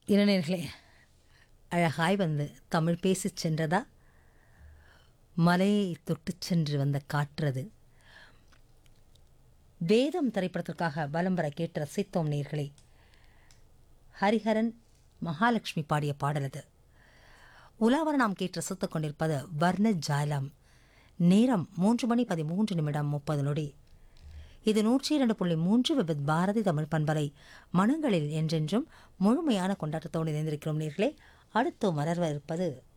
இளைஞர்களே அழகாய் வந்து தமிழ் பேசிச் சென்றதா மலையை தொட்டுச் சென்று வந்த காற்றது வேதம் திரைப்படத்திற்காக பலம் வர கேட்டு ரசித்தோம் நேர்களே ஹரிஹரன் மகாலட்சுமி பாடிய பாடல் அது உலாவர நாம் கேட்டு ரசித்துக் கொண்டிருப்பது வர்ண ஜாலம் நேரம் மூன்று மணி பதிமூன்று நிமிடம் முப்பது நொடி இது நூற்றி இரண்டு புள்ளி மூன்று விபத் பாரதி தமிழ் பண்பலை மனங்களில் என்றென்றும் முழுமையான கொண்டாட்டத்தோடு இணைந்திருக்கிறோம் நேர்களே அடுத்து மலர்வ இருப்பது